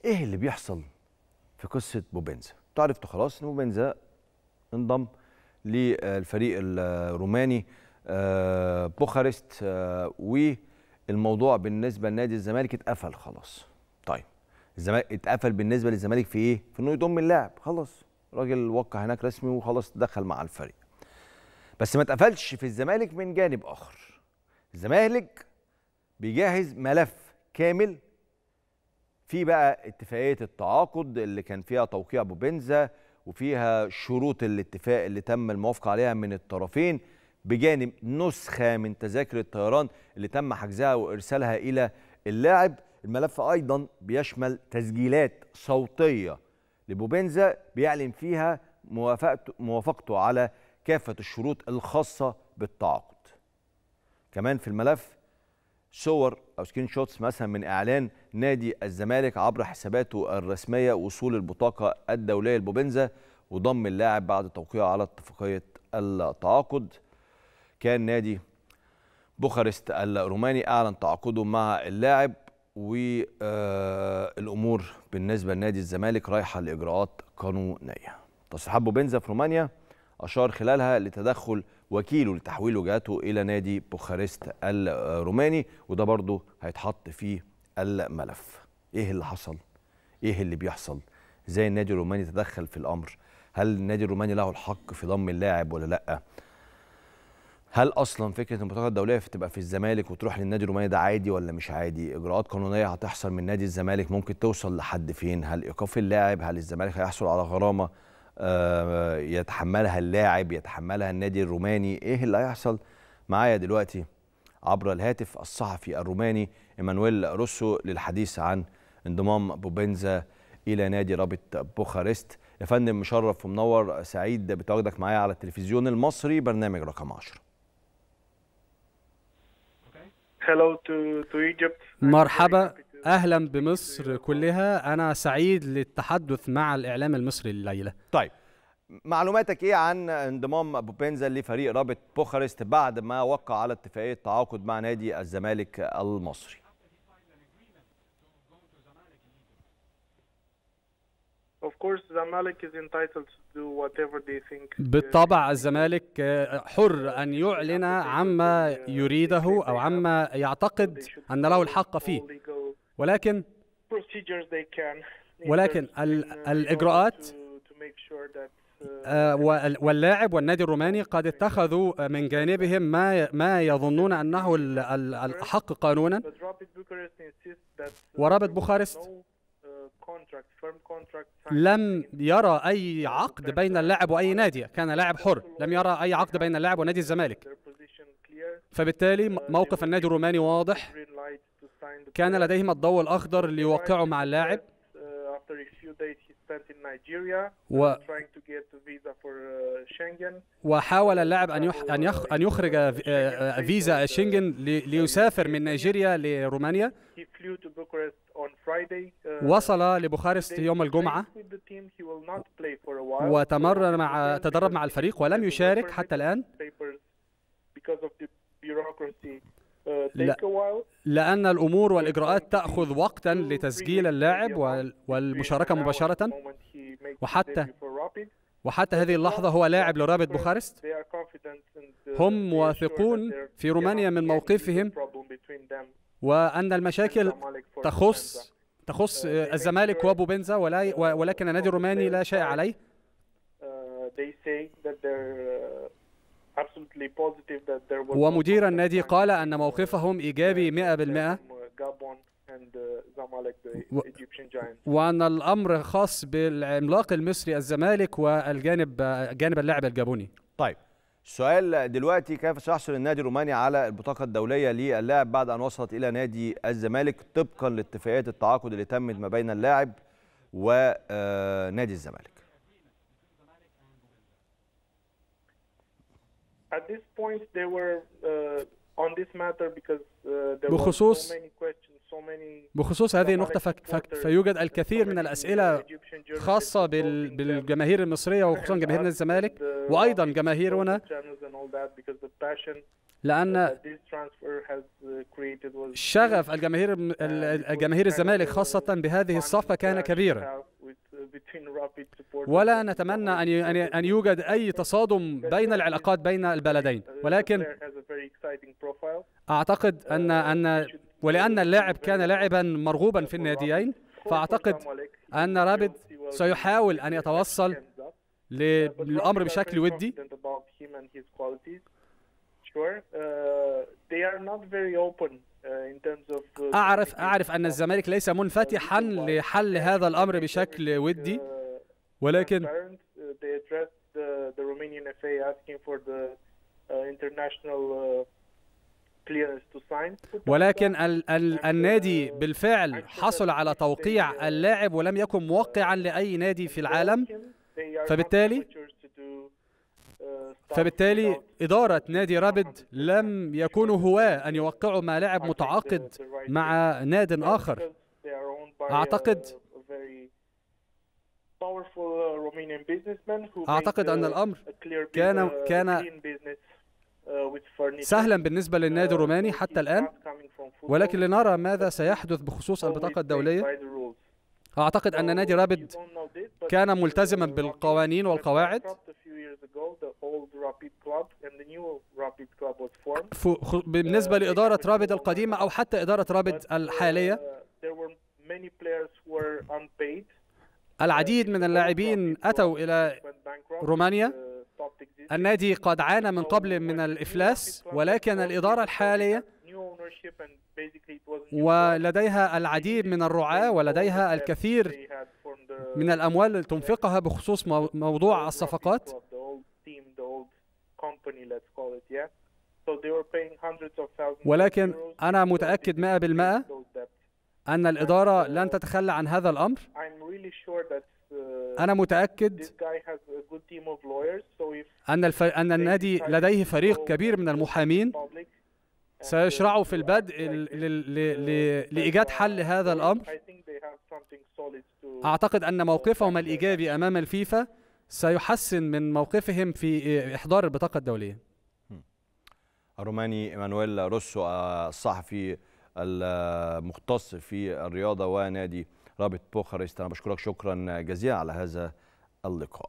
ايه اللي بيحصل في قصه بوبنزا تعرفتوا خلاص ان بوبنزا انضم للفريق الروماني آه، بوخارست آه، والموضوع بالنسبه لنادي الزمالك اتقفل خلاص طيب الزمالك اتقفل بالنسبه للزمالك في ايه في انه يضم اللاعب خلاص راجل وقع هناك رسمي وخلاص دخل مع الفريق بس ما اتقفلش في الزمالك من جانب اخر الزمالك بيجهز ملف كامل في بقى اتفاقيه التعاقد اللي كان فيها توقيع بوبنزا وفيها شروط الاتفاق اللي تم الموافقه عليها من الطرفين بجانب نسخه من تذاكر الطيران اللي تم حجزها وارسالها الى اللاعب الملف ايضا بيشمل تسجيلات صوتيه لبوبنزا بيعلن فيها موافقته موافقته على كافه الشروط الخاصه بالتعاقد كمان في الملف صور او سكرين شوتس مثلا من اعلان نادي الزمالك عبر حساباته الرسميه وصول البطاقه الدوليه لبوبنزا وضم اللاعب بعد توقيعه على اتفاقيه التعاقد كان نادي بوخارست الروماني اعلن تعاقده مع اللاعب والامور بالنسبه لنادي الزمالك رايحه لاجراءات قانونيه تصريحات بوبنزا في رومانيا اشار خلالها لتدخل وكيله لتحويل وجهته الى نادي بوخارست الروماني وده برضه هيتحط فيه الملف ايه اللي حصل ايه اللي بيحصل ازاي النادي الروماني تدخل في الامر هل النادي الروماني له الحق في ضم اللاعب ولا لا هل اصلا فكره البطاقه الدوليه تبقى في الزمالك وتروح للنادي الروماني ده عادي ولا مش عادي اجراءات قانونيه هتحصل من نادي الزمالك ممكن توصل لحد فين هل ايقاف اللاعب هل الزمالك هيحصل على غرامه آه، يتحملها اللاعب يتحملها النادي الروماني ايه اللي هيحصل معايا دلوقتي عبر الهاتف الصحفي الروماني ايمانويل روسو للحديث عن انضمام بوبنزا الى نادي رابط بوخارست يا فندم مشرف ومنور سعيد بتواجدك معايا على التلفزيون المصري برنامج رقم 10 Hello to, to Egypt. مرحبا اهلا بمصر كلها انا سعيد للتحدث مع الاعلام المصري الليله طيب معلوماتك ايه عن انضمام بوبنزا لفريق رابط بوخارست بعد ما وقع على اتفاقيه تعاقد مع نادي الزمالك المصري Of course, Zamalek is entitled to do whatever they think. uh, بالطبع الزمالك آه، حر ان يعلن عما يريده او عما يعتقد they should ان له follow الحق all فيه legal ولكن procedures they can in ولكن terms ال- in, uh, in order الإجراءات- to, to make sure that uh, آه، وال- واللاعب والنادي الروماني قد اتخذوا من جانبهم ما ما يظنون انه ال- ال- الحق قانونا but Rapid Bucharest insists that uh, ورابط there was بوخارست no, uh, contract, firm contract signed لم between يرى اي عقد بين اللاعب واي نادي كان لاعب حر لم يرى اي عقد بين اللاعب ونادي الزمالك their position clear. فبالتالي Uh, م- they موقف were النادي given الروماني the واضح green light to sign the كان player. لديهم الضوء الاخضر ليوقعوا مع اللاعب Uh, after a few days he spent in Nigeria و- trying to get a visa for uh, Schengen. وحاول اللاعب ان يح ان يخ ان يخرج في- آه، آه، فيزا شنغن لي- ليسافر من نيجيريا لرومانيا He flew to Bucharest on Friday. uh, وصل لبوخارست they يوم الجمعة trained with the team. He will not play for a while. وتمرن مع Because تدرب مع الفريق ولم the يشارك work حتى الآن papers because of the bureaucracy uh, لا. take a while. لأن الأمور والإجراءات تأخذ تأخذ لتسجيل اللاعب وال- والمشاركة مباشرة وحتى- وحتى هذه اللحظة هو لاعب لرابط بوخارست هم واثقون في رومانيا من موقفهم وأن المشاكل تخص تخص آه، الزمالك وبوبنزا ولا ي- و- ولكن النادي الروماني لا شيء عليه ومدير النادي قال أن موقفهم إيجابي 100% و- وأن الأمر خاص بالعملاق المصري الزمالك والجانب جانب اللاعب الجابوني طيب السؤال دلوقتي كيف سيحصل النادي الروماني على البطاقه الدوليه للاعب بعد ان وصلت الى نادي الزمالك طبقا لاتفاقيات التعاقد اللي تمت ما بين اللاعب ونادي الزمالك At this point, they were uh, on this matter because uh, there were بخصوص- so many questions, so many بخصوص هذه النقطة فك فك فيوجد الكثير من الأسئلة خاصة بال بالجماهير المصرية وخصوصا جماهير نادي الزمالك وأيضا جماهيرنا لأن شغف الجماهير الجماهير الزمالك خاصة بهذه الصفقة كان كبيرا ولا نتمنى أن أن يوجد أي تصادم بين العلاقات بين البلدين ولكن أعتقد أن أن ولأن اللاعب كان لاعبا مرغوبا في الناديين فأعتقد أن رابد سيحاول أن يتوصل للأمر بشكل ودي أعرف أعرف أن الزمالك ليس منفتحا لحل هذا الأمر بشكل ودي ولكن ولكن ال ال النادي بالفعل حصل على توقيع اللاعب ولم يكن موقعا لأي نادي في العالم فبالتالي فبالتالي إدارة نادي رابد لم يكونوا هواة أن يوقعوا مع لاعب متعاقد مع ناد آخر أعتقد أعتقد أن الأمر كان كان سهلا بالنسبة للنادي الروماني حتى الآن ولكن لنرى ماذا سيحدث بخصوص البطاقة الدولية أعتقد أن نادي رابد كان ملتزما بالقوانين والقواعد بالنسبة لإدارة رابد القديمة أو حتى إدارة رابد الحالية العديد من اللاعبين أتوا إلى رومانيا النادي قد عانى من قبل من الإفلاس ولكن الإدارة الحالية ولديها العديد من الرعاة ولديها الكثير من الأموال تنفقها بخصوص موضوع الصفقات ولكن أنا متأكد 100% أن الإدارة لن تتخلى عن هذا الأمر أنا متأكد أن الف... أن النادي لديه فريق كبير من المحامين سيشرعوا في البدء ل... ل... ل... لإيجاد حل لهذا الأمر أعتقد أن موقفهم الإيجابي أمام الفيفا سيحسن من موقفهم في إحضار البطاقة الدولية الروماني إيمانويل روسو الصحفي المختص في الرياضة ونادي رابط بوخارست أنا بشكرك شكرا جزيلا على هذا اللقاء